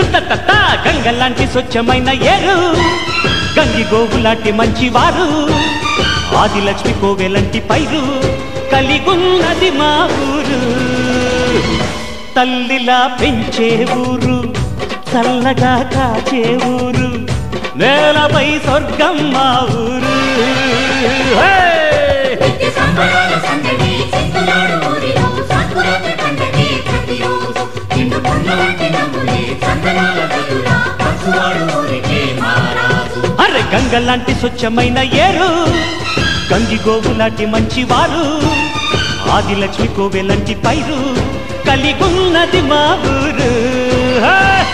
తత్తత్త గంగలాంటి స్వచ్ఛమైన ఏరు గంగి గోవులాంటి మంచివారు ఆదిలక్ష్మి కోవెలంటి పైరు కలిగున్నది మా ఊరు తల్లిలా పెంచే ఊరు చల్లగా కాచే ఊరు నేలపై స్వర్గం మా ఊరు హే! నిత్య సంబరాల సందడి చింతలాడు ఊరిలో సంకురాత్రి పండగే ప్రతిరోజు నిండు పండ్ల వంటి నవ్వులే చందనాల వెలురా పసువాడు ఊరికే మహారాజు అరే గంగలాంటి స్వచ్ఛమైన ఏరు గంగి గోవులాంటి మంచివారు ఆదిలక్ష్మి కోవెలంటి పైరు కలిగున్నది మా ఊరు హే!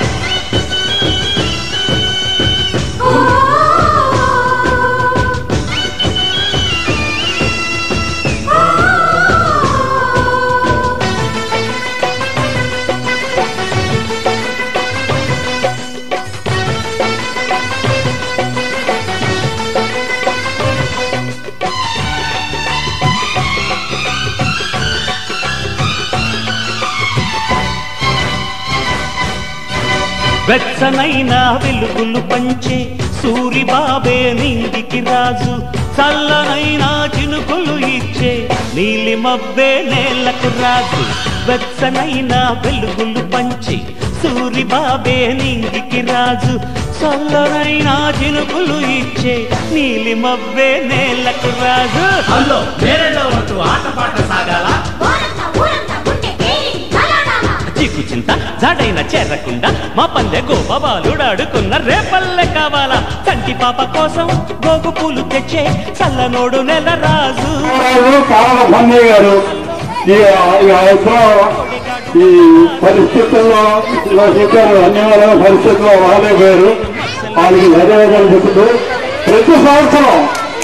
వెచ్చనైన వెలుగులు పంచే సూరిబాబే నింగికి రాజు చల్లనైన చినుకులు ఇచ్చే నీలి మబ్బే నేలకు రాజు వెచ్చనైన వెలుగులు పంచి సూరిబాబే నింగికి రాజు చల్లనైన చినుకులు ఇచ్చే నీలి మబ్బే నేలకు రాజు హలో నేరేళ్ళ వంటూ ఆటపాట సాగాల ఊరంతా ఊరంతా ఉంటే కేలి కలాడాలా చిక్కు చింత జాడైన చేరకుండా మా పల్లె గోపబాలుడాడుకున్న రేపల్లె కావాలా కంటి పాప కోసం గోగు పూలు తెచ్చే చల్లనోడు నెల రాజు కావాల భన్నయ్య గారు ఈ ఈ అవసరం ఈ పరిస్థితుల్లో ఇలా చెప్పారు అన్ని వల్ల పరిస్థితుల్లో రాలేకపోయారు వాళ్ళకి ధన్యవాదాలు చెబుతూ ప్రతి సంవత్సరం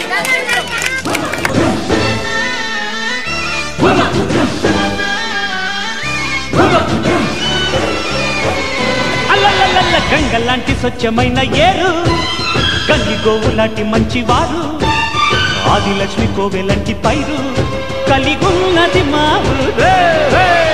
అల్లల్లల్ల గంగలాంటి స్వచ్ఛమైన ఏరు గంగి గోవులాంటి మంచివారు ఆదిలక్ష్మి కోవెలంటి పైరు కలిగున్నది మా ఊరు.